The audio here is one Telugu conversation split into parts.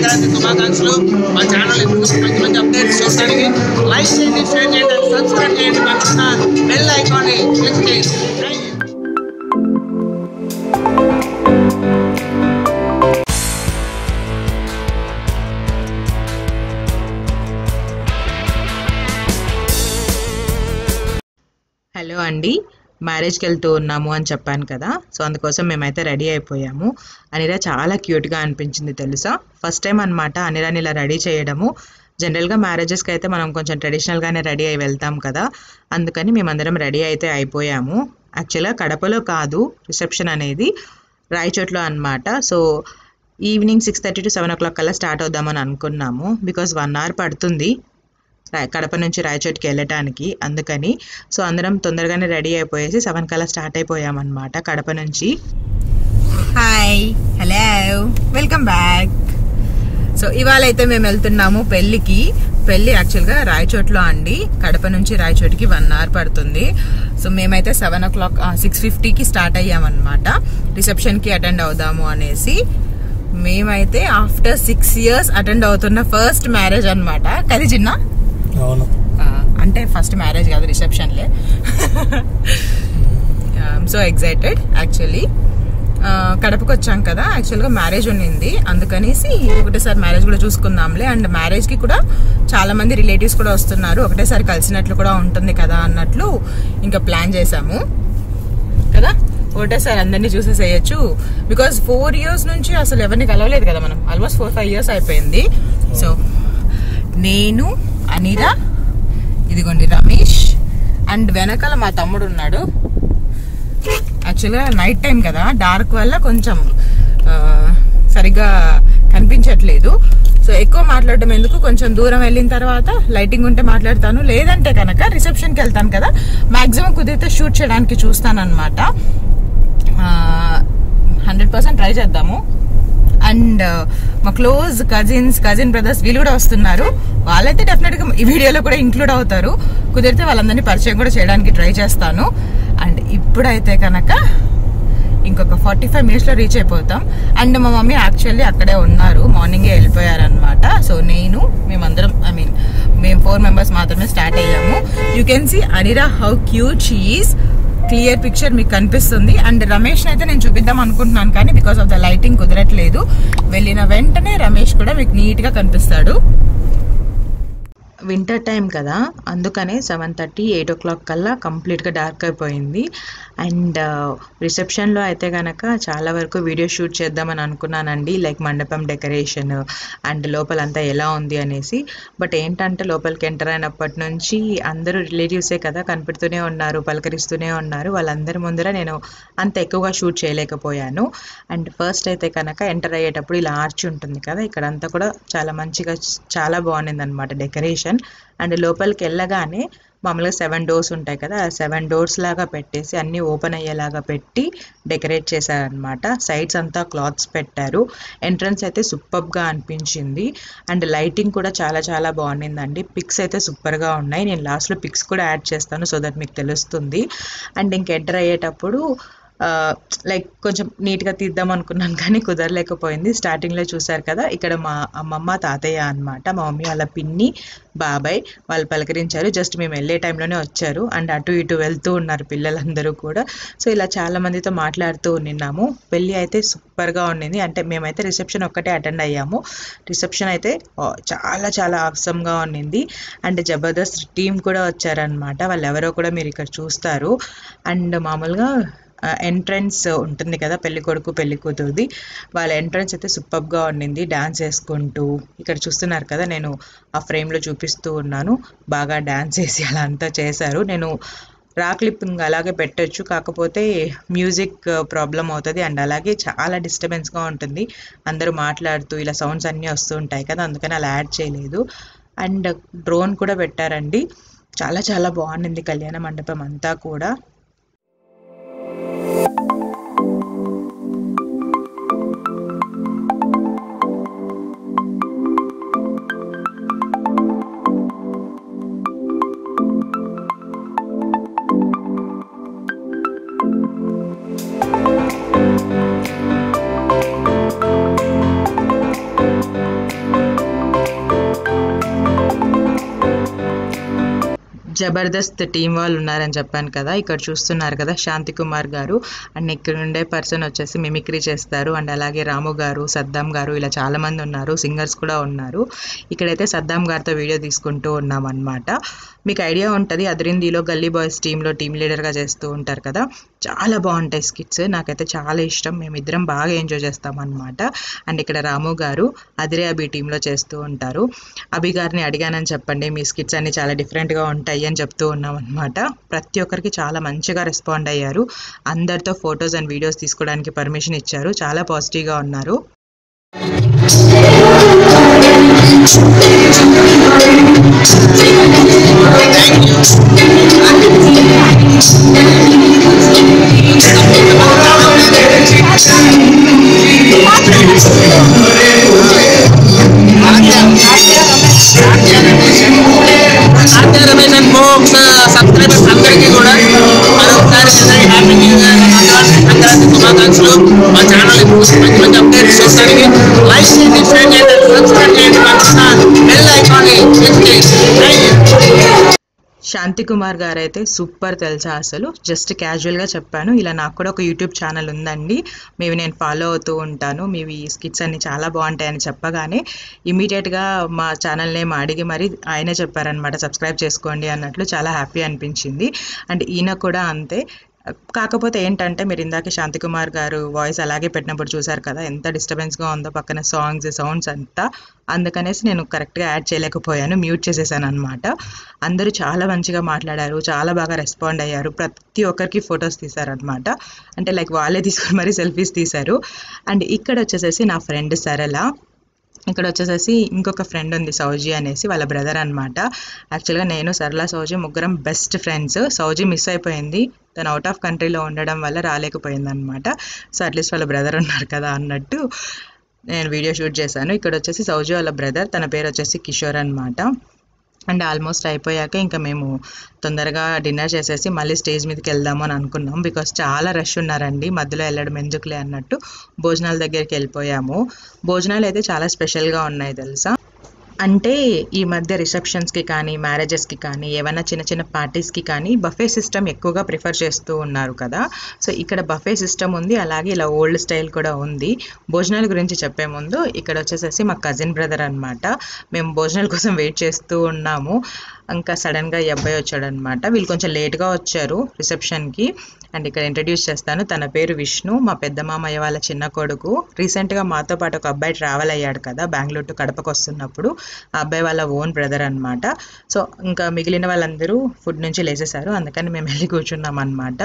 సంక్రాంతి శుభాకాంక్షలు మా ఛానల్ ఎప్పుడు మంచి మంచి అప్డేట్స్ చూడడానికి లైక్ చేయండి షేర్ చేయండి సబ్స్క్రైబ్ చేయండి పక్కన బెల్ ఐకాన్ని క్లిక్ చేయండి థ్యాంక్ యూ హలో అండి మ్యారేజ్కి వెళ్తూ ఉన్నాము అని చెప్పాను కదా సో అందుకోసం మేమైతే రెడీ అయిపోయాము అనిరా చాలా క్యూట్గా అనిపించింది తెలుసా ఫస్ట్ టైం అనమాట అనిరాని ఇలా రెడీ చేయడము జనరల్గా మ్యారేజెస్కి అయితే మనం కొంచెం ట్రెడిషనల్గానే రెడీ అయి వెళ్తాం కదా అందుకని మేమందరం రెడీ అయితే అయిపోయాము యాక్చువల్గా కడపలో కాదు రిసెప్షన్ అనేది రాయచోట్లో అనమాట so evening six thirty to seven o'clock కల్లా స్టార్ట్ అవుదామని అనుకున్నాము బికాజ్ వన్ అవర్ పడుతుంది రా- కడప నుంచి రాయచోటికి వెళ్ళటానికి అందుకని సో అందరం తొందరగానే రెడీ అయిపోయేసి సెవెన్ కల్లా స్టార్ట్ అయిపోయామన్నమాట కడప నుంచి hi hello welcome back so ఇవాళ అయితే మేము వెళ్తున్నాము పెళ్ళికి పెళ్ళి యాక్చువల్గా రాయచోట్లో అండి కడప నుంచి రాయచోటికి వన్ అవర్ పడుతుంది సో మేమైతే సెవెన్ ఓ క్లాక్ సిక్స్ ఫిఫ్టీకి స్టార్ట్ అయ్యామన్నమాట రిసెప్షన్కి అటెండ్ అవుదాము అనేసి మేమైతే ఆఫ్టర్ సిక్స్ ఇయర్స్ అటెండ్ అవుతున్న ఫస్ట్ మ్యారేజ్ అనమాట కదా చిన్న అవును ఆ, అంటే ఫస్ట్ మ్యారేజ్ కాదు రిసెప్షన్లే సో ఎగ్జైటెడ్ యాక్చువల్లీ కడపకు వచ్చాం కదా యాక్చువల్గా మ్యారేజ్ ఉన్నింది అందుకనేసి ఒకటేసారి మ్యారేజ్ కూడా చూసుకుందాంలే అండ్ మ్యారేజ్కి కూడా చాలా మంది రిలేటివ్స్ కూడా వస్తున్నారు ఒకటేసారి కలిసినట్లు కూడా ఉంటుంది కదా అన్నట్లు ఇంకా ప్లాన్ చేశాము కదా ఒకటేసారి అందరినీ చూసేసేయచ్చు బికాస్ ఫోర్ ఇయర్స్ నుంచి అసలు ఎవరిని కలవలేదు కదా మనం ఆల్మోస్ట్ ఫోర్ ఫైవ్ ఇయర్స్ అయిపోయింది సో నేను అనిరా ఇదిగోండి రమేష్ అండ్ వెనకాల మా తమ్ముడు ఉన్నాడు యాక్చువల్గా నైట్ టైం కదా డార్క్ వల్ల కొంచెం ఆ, సరిగ్గా కనిపించట్లేదు సో ఎక్కువ మాట్లాడడం ఎందుకు కొంచెం దూరం వెళ్ళిన తర్వాత లైటింగ్ ఉంటే మాట్లాడతాను లేదంటే కనుక రిసెప్షన్కి వెళ్తాను కదా మాక్సిమం కుదిరితే షూట్ చేయడానికి చూస్తాను అనమాట హండ్రెడ్ పర్సెంట్ ట్రై చేద్దాము అండ్ మా క్లోజ్ కజిన్స్ కజిన్ బ్రదర్స్ వీళ్ళు కూడా వస్తున్నారు వాళ్ళైతే డెఫినెట్ గా ఈ వీడియోలో కూడా ఇంక్లూడ్ అవుతారు కుదిరితే వాళ్ళందరినీ పరిచయం కూడా చేయడానికి ట్రై చేస్తాను అండ్ ఇప్పుడైతే కనుక ఇంకొక ఫార్టీ ఫైవ్ మినిట్స్ లో రీచ్ అయిపోతాం అండ్ మా మమ్మీ యాక్చువల్లీ అక్కడే ఉన్నారు మార్నింగే వెళ్ళిపోయారనమాట సో నేను మేమందరం ఐ మీన్ మేము ఫోర్ మెంబర్స్ మాత్రమే స్టార్ట్ అయ్యాము you can see Anira how cute she is clear picture మీకు కనిపిస్తుంది అండ్ రమేష్ అయితే నేను చూపిద్దాం అనుకుంటున్నాను కానీ బికాస్ ఆఫ్ ద లైటింగ్ కుదరట్లేదు వెళ్ళిన వెంటనే రమేష్ కూడా మీకు నీట్ గా కనిపిస్తాడు వింటర్ టైం కదా అందుకనే seven thirty eight o'clock కల్లా కంప్లీట్గా డార్క్ అయిపోయింది అండ్ రిసెప్షన్లో అయితే కనుక చాలా వరకు వీడియో షూట్ చేద్దామని అనుకున్నానండి లైక్ మండపం డెకరేషన్ అండ్ లోపలంతా ఎలా ఉంది అనేసి బట్ ఏంటంటే లోపలికి ఎంటర్ అయినప్పటి నుంచి అందరూ రిలేటివ్సే కదా కనిపెడుతూనే ఉన్నారు పలకరిస్తూనే ఉన్నారు వాళ్ళందరి ముందర నేను అంత ఎక్కువగా షూట్ చేయలేకపోయాను అండ్ ఫస్ట్ అయితే కనుక ఎంటర్ అయ్యేటప్పుడు ఇలా ఆర్చ్ ఉంటుంది కదా ఇక్కడంతా కూడా చాలా మంచిగా చాలా బాగుంది అనమాట డెకరేషన్ అండ్ లోపలికి వెళ్ళగానే మామూలుగా సెవెన్ డోర్స్ ఉంటాయి కదా ఆ సెవెన్ డోర్స్ లాగా పెట్టేసి అన్నీ ఓపెన్ అయ్యేలాగా పెట్టి డెకరేట్ చేశారనమాట సైడ్స్ అంతా క్లాత్స్ పెట్టారు ఎంట్రన్స్ అయితే సూపర్గా అనిపించింది అండ్ లైటింగ్ కూడా చాలా చాలా బాగుండిందండి పిక్స్ అయితే సూపర్గా ఉన్నాయి నేను లాస్ట్లో పిక్స్ కూడా యాడ్ చేస్తాను సో దట్ మీకు తెలుస్తుంది అండ్ ఇంక ఎంటర్ అయ్యేటప్పుడు లైక్ కొంచెం నీట్గా తీద్దాం అనుకున్నాను కానీ కుదరలేకపోయింది స్టార్టింగ్లో చూశారు కదా ఇక్కడ మా అమ్మమ్మ తాతయ్య అన్నమాట మా మమ్మీ వాళ్ళ పిన్ని బాబాయ్ వాళ్ళు పలకరించారు జస్ట్ మేము వెళ్ళే టైంలోనే వచ్చారు అండ్ అటు ఇటు వెళ్తూ ఉన్నారు పిల్లలందరూ కూడా సో ఇలా చాలా మందితో మాట్లాడుతూ ఉన్నాము పెళ్ళి అయితే సూపర్గా ఉండింది అంటే మేమైతే రిసెప్షన్ ఒక్కటే అటెండ్ అయ్యాము రిసెప్షన్ అయితే ఆ, చాలా చాలా అవసరంగా ఉండింది అండ్ జబర్దస్త్ టీం కూడా వచ్చారనమాట వాళ్ళు ఎవరో కూడా మీరు ఇక్కడ చూస్తారు అండ్ మామూలుగా ఎంట్రన్స్ ఉంటుంది కదా పెళ్లి కొడుకు పెళ్లి కూతురుది వాళ్ళ ఎంట్రన్స్ అయితే సూపర్గా ఉండింది డాన్స్ వేసుకుంటూ ఇక్కడ చూస్తున్నారు కదా నేను ఆ ఫ్రేమ్లో చూపిస్తూ ఉన్నాను బాగా డాన్స్ వేసి అలా అంతా చేశారు నేను రా క్లిప్పింగ్ అలాగే పెట్టొచ్చు కాకపోతే మ్యూజిక్ ప్రాబ్లం అవుతుంది అండ్ అలాగే చాలా డిస్టర్బెన్స్గా ఉంటుంది అందరూ మాట్లాడుతూ ఇలా సౌండ్స్ అన్నీ వస్తూ ఉంటాయి కదా అందుకని అలా యాడ్ చేయలేదు అండ్ డ్రోన్ కూడా పెట్టారండి చాలా చాలా బాగుండింది కళ్యాణ మండపం అంతా కూడా జబర్దస్త్ టీం వాళ్ళు ఉన్నారని చెప్పాను కదా ఇక్కడ చూస్తున్నారు కదా శాంతి కుమార్ గారు అండ్ ఇక్కడ ఉండే పర్సన్ వచ్చేసి మిమిక్రీ చేస్తారు అండ్ అలాగే రాము గారు సద్దాం గారు ఇలా చాలా మంది ఉన్నారు సింగర్స్ కూడా ఉన్నారు ఇక్కడైతే సద్దాం గారితో వీడియో తీసుకుంటూ ఉన్నాం అనమాట మీకు ఐడియా ఉంటుంది అదిరిందిలో గల్లీ బాయ్స్ టీంలో టీం లీడర్గా చేస్తూ ఉంటారు కదా చాలా బాగుంటాయి స్కిట్స్ నాకైతే చాలా ఇష్టం మేమిద్దరం బాగా ఎంజాయ్ చేస్తాం అనమాట అండ్ ఇక్కడ రాము గారు అదిరే అభి టీంలో చేస్తూ ఉంటారు అభి గారిని అడిగానని చెప్పండి మీ స్కిట్స్ అన్ని చాలా డిఫరెంట్గా ఉంటాయి అని చెప్తూ ఉన్నాం అనమాట ప్రతి ఒక్కరికి చాలా మంచిగా రెస్పాండ్ అయ్యారు అందరితో ఫొటోస్ అండ్ వీడియోస్ తీసుకోవడానికి పర్మిషన్ ఇచ్చారు చాలా పాజిటివ్గా ఉన్నారు Aadya Ramesh and folks subscribers అందరికీ కూడా మరొకసారి అందరికీ happy new year advance Sankranti శుభాకాంక్షలు మా ఛానల్ మంచి మంచి అప్డేట్స్ చూడడానికి లైక్ చేయండి షేర్ చేయండి సబ్స్క్రైబ్ చేయండి పక్కన బెల్ ఐకాన్ని క్లిక్ చేయండి థ్యాంక్ యూ శాంతి కుమార్ గారు అయితే సూపర్ తెలుసా అసలు జస్ట్ క్యాజువల్గా చెప్పాను ఇలా నాకు కూడా ఒక యూట్యూబ్ ఛానల్ ఉందండి మేవి నేను ఫాలో అవుతూ ఉంటాను మీవి స్కిట్స్ అన్ని చాలా బాగుంటాయని చెప్పగానే ఇమీడియట్గా మా ఛానల్ నేమ్ అడిగి మరి ఆయనే చెప్పారనమాట సబ్స్క్రైబ్ చేసుకోండి అన్నట్లు చాలా హ్యాపీ అనిపించింది అండ్ ఈయన కూడా అంతే కాకపోతే ఏంటంటే మీరు ఇందాక శాంతికుమార్ గారు వాయిస్ అలాగే పెట్టినప్పుడు చూసారు కదా ఎంత డిస్టర్బెన్స్గా ఉందో పక్కన సాంగ్స్ సౌండ్స్ అంతా అందుకనేసి నేను కరెక్ట్గా యాడ్ చేయలేకపోయాను మ్యూట్ చేసేసాను అనమాట అందరూ చాలా మంచిగా మాట్లాడారు చాలా బాగా రెస్పాండ్ అయ్యారు ప్రతి ఒక్కరికి ఫొటోస్ తీశారనమాట అంటే లైక్ వాళ్ళే తీసుకొని మరీ సెల్ఫీస్ తీశారు అండ్ ఇక్కడ వచ్చేసేసి నా ఫ్రెండ్ సరళ ఇక్కడ వచ్చేసేసి ఇంకొక ఫ్రెండ్ ఉంది సౌజీ అనేసి వాళ్ళ బ్రదర్ అనమాట యాక్చువల్గా నేను సరళ సౌజీ ముగ్గురం బెస్ట్ ఫ్రెండ్స్ సౌజీ మిస్ అయిపోయింది తను అవుట్ ఆఫ్ కంట్రీలో ఉండడం వల్ల రాలేకపోయింది అనమాట సో అట్లీస్ట్ వాళ్ళ బ్రదర్ ఉన్నారు కదా అన్నట్టు నేను వీడియో షూట్ చేశాను ఇక్కడ వచ్చేసి సౌజీ వాళ్ళ బ్రదర్ తన పేరు వచ్చేసి కిషోర్ అనమాట అండ్ ఆల్మోస్ట్ అయిపోయాక ఇంకా మేము తొందరగా డిన్నర్ చేసేసి మళ్ళీ స్టేజ్ మీదకి వెళ్దాము అని అనుకున్నాం బికాస్ చాలా రష్ ఉన్నారండి మధ్యలో వెళ్ళడం ఎందుకులే అన్నట్టు భోజనాల దగ్గరికి వెళ్ళిపోయాము భోజనాలు అయితే చాలా స్పెషల్గా ఉన్నాయి తెలుసా అంటే ఈ మధ్య రిసెప్షన్స్కి కానీ మ్యారేజెస్కి కానీ ఏమైనా చిన్న చిన్న పార్టీస్కి కానీ బఫే సిస్టమ్ ఎక్కువగా ప్రిఫర్ చేస్తూ ఉన్నారు కదా సో ఇక్కడ బఫే సిస్టమ్ ఉంది అలాగే ఇలా ఓల్డ్ స్టైల్ కూడా ఉంది భోజనాల గురించి చెప్పే ముందు ఇక్కడ వచ్చేసేసి మా కజిన్ బ్రదర్ అనమాట మేము భోజనాల కోసం వెయిట్ చేస్తూ ఉన్నాము ఇంకా సడన్గా ఈ అబ్బాయి వచ్చాడనమాట వీళ్ళు కొంచెం లేట్గా వచ్చారు రిసెప్షన్కి అండ్ ఇక్కడ ఇంట్రడ్యూస్ చేస్తాను తన పేరు విష్ణు మా పెద్ద మామయ్య వాళ్ళ చిన్న కొడుకు రీసెంట్గా మాతో పాటు ఒక అబ్బాయి ట్రావెల్ అయ్యాడు కదా బెంగళూరు టు కడపకు వస్తున్నప్పుడు ఆ అబ్బాయి వాళ్ళ ఓన్ బ్రదర్ అనమాట సో ఇంకా మిగిలిన వాళ్ళందరూ ఫుడ్ నుంచి లేచేశారు అందుకని మేము వెళ్ళి కూర్చున్నాం అనమాట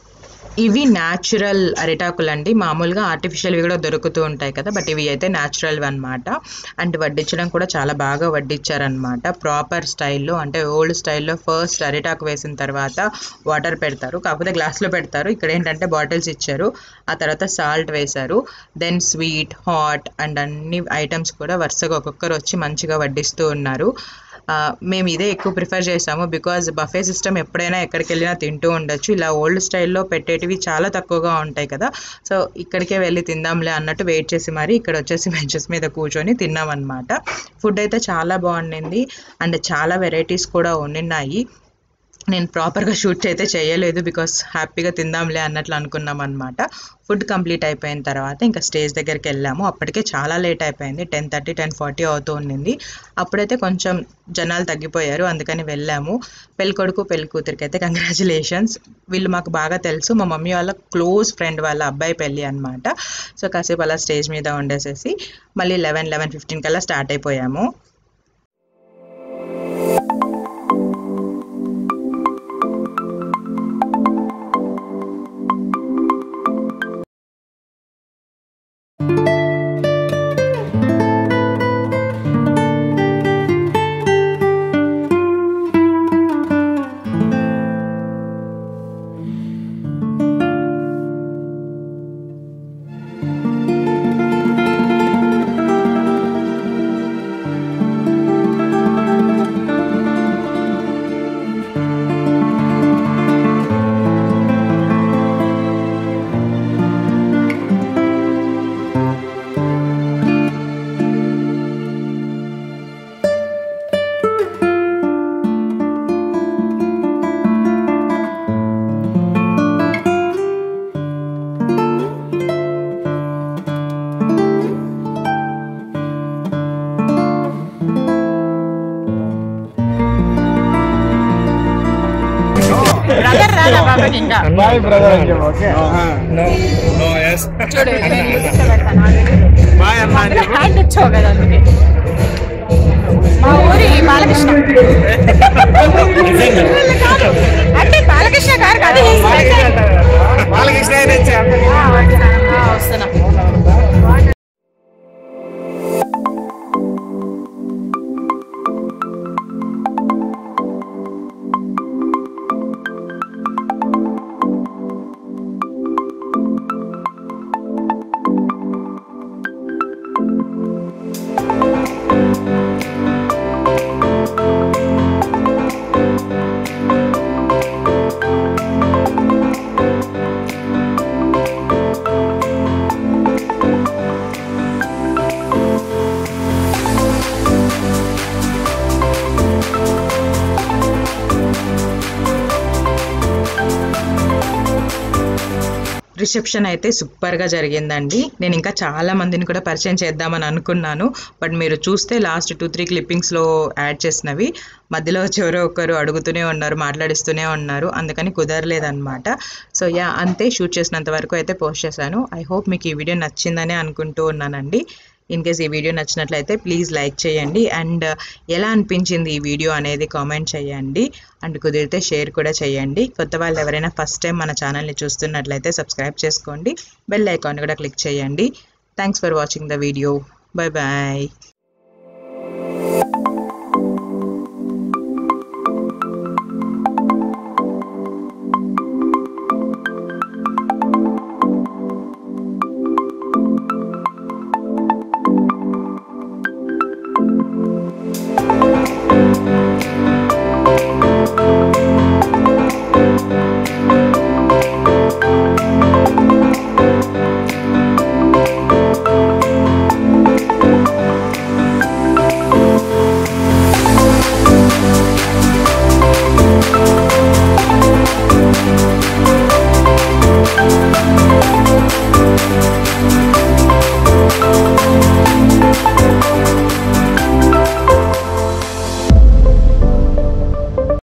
ఇవి న్యాచురల్ అరిటాకులు అండి మామూలుగా ఆర్టిఫిషియల్వి కూడా దొరుకుతూ ఉంటాయి కదా బట్ ఇవి అయితే న్యాచురల్ అనమాట అండ్ వడ్డించడం కూడా చాలా బాగా వడ్డించారనమాట ప్రాపర్ స్టైల్లో అంటే ఓల్డ్ స్టైల్లో ఫస్ట్ అరిటాకు వేసిన తర్వాత వాటర్ పెడతారు కాకపోతే గ్లాస్లో పెడతారు ఇక్కడ ఏంటంటే బాటిల్స్ ఇచ్చారు ఆ తర్వాత సాల్ట్ వేశారు దెన్ స్వీట్ హాట్ అండ్ అన్ని ఐటమ్స్ కూడా వరుసగా ఒక్కొక్కరు వచ్చి మంచిగా వడ్డిస్తూ ఉన్నారు ఆ, మేము ఇదే ఎక్కువ ప్రిఫర్ చేసాము బికాజ్ బఫే సిస్టమ్ ఎప్పుడైనా ఎక్కడికి వెళ్ళినా తింటూ ఉండొచ్చు ఇలా ఓల్డ్ స్టైల్లో పెట్టేటివి చాలా తక్కువగా ఉంటాయి కదా సో ఇక్కడికే వెళ్ళి తిందాంలే అన్నట్టు వెయిట్ చేసి మరి ఇక్కడ వచ్చేసి బెంచెస్ మీద కూర్చొని తిన్నాం అనమాట ఫుడ్ అయితే చాలా బాగుండింది అండ్ చాలా వెరైటీస్ కూడా ఉండినాయి నేను ప్రాపర్గా షూట్ అయితే చేయలేదు బికాస్ హ్యాపీగా తిందాంలే అన్నట్లు అనుకున్నాం అనమాట ఫుడ్ కంప్లీట్ అయిపోయిన తర్వాత ఇంకా స్టేజ్ దగ్గరికి వెళ్ళాము అప్పటికే చాలా లేట్ అయిపోయింది టెన్ థర్టీ టెన్ ఫార్టీ అవుతూ ఉండింది అప్పుడైతే కొంచెం జనాలు తగ్గిపోయారు అందుకని వెళ్ళాము పెళ్ళికొడుకు పెళ్లి కూతురికి అయితే కంగ్రాచులేషన్స్ వీళ్ళు మాకు బాగా తెలుసు మా మమ్మీ వాళ్ళ క్లోజ్ ఫ్రెండ్ వాళ్ళ అబ్బాయి పెళ్ళి అనమాట సో కాసేపు అలా స్టేజ్ మీద ఉండేసేసి మళ్ళీ లెవెన్ లెవెన్ ఫిఫ్టీన్ కల్లా స్టార్ట్ అయిపోయాము నాకు ఇంకా బాయ్ బ్రదర్ అని చెప్పు ఓకే చూడు నేను యూట్యూబ్లో పెడతాను ఆల్రెడీ. బాయ్ అన్న అని అందులో హ్యాండ్ ఇచ్చావు కదా అందుకే మా ఊరి బాలకృష్ణ వీళ్ళు కాదు. అంటే బాలకృష్ణ గారు కాదు he's present. వాళ్ళకి ఇష్టం ఆ, వస్తున్నా. ఆ, వస్తున్నా రిసెప్షన్ అయితే సూపర్గా జరిగిందండి నేను ఇంకా చాలా మందిని కూడా పరిచయం చేద్దామని అనుకున్నాను బట్ మీరు చూస్తే లాస్ట్ టూ త్రీ క్లిప్పింగ్స్లో యాడ్ చేసినవి మధ్యలో ఎవరో ఒకరు అడుగుతూనే ఉన్నారు మాట్లాడిస్తూనే ఉన్నారు అందుకని కుదరలేదన్నమాట సో యా అంతే షూట్ చేసినంత వరకు అయితే పోస్ట్ చేశాను ఐ హోప్ మీకు ఈ వీడియో నచ్చిందని అనుకుంటూ ఉన్నానండి ఇన్ కేస్ ఈ వీడియో నచ్చినట్లయితే ప్లీజ్ లైక్ చేయండి అండ్ ఎలా అనిపించింది ఈ వీడియో అనేది కామెంట్ చేయండి అండ్ కుదిరితే షేర్ కూడా చేయండి కొత్త వాళ్ళు ఎవరైనా ఫస్ట్ టైం మన ఛానల్ని చూస్తున్నట్లయితే సబ్స్క్రైబ్ చేసుకోండి బెల్ ఐకాన్ కూడా క్లిక్ చేయండి thanks for watching the video bye bye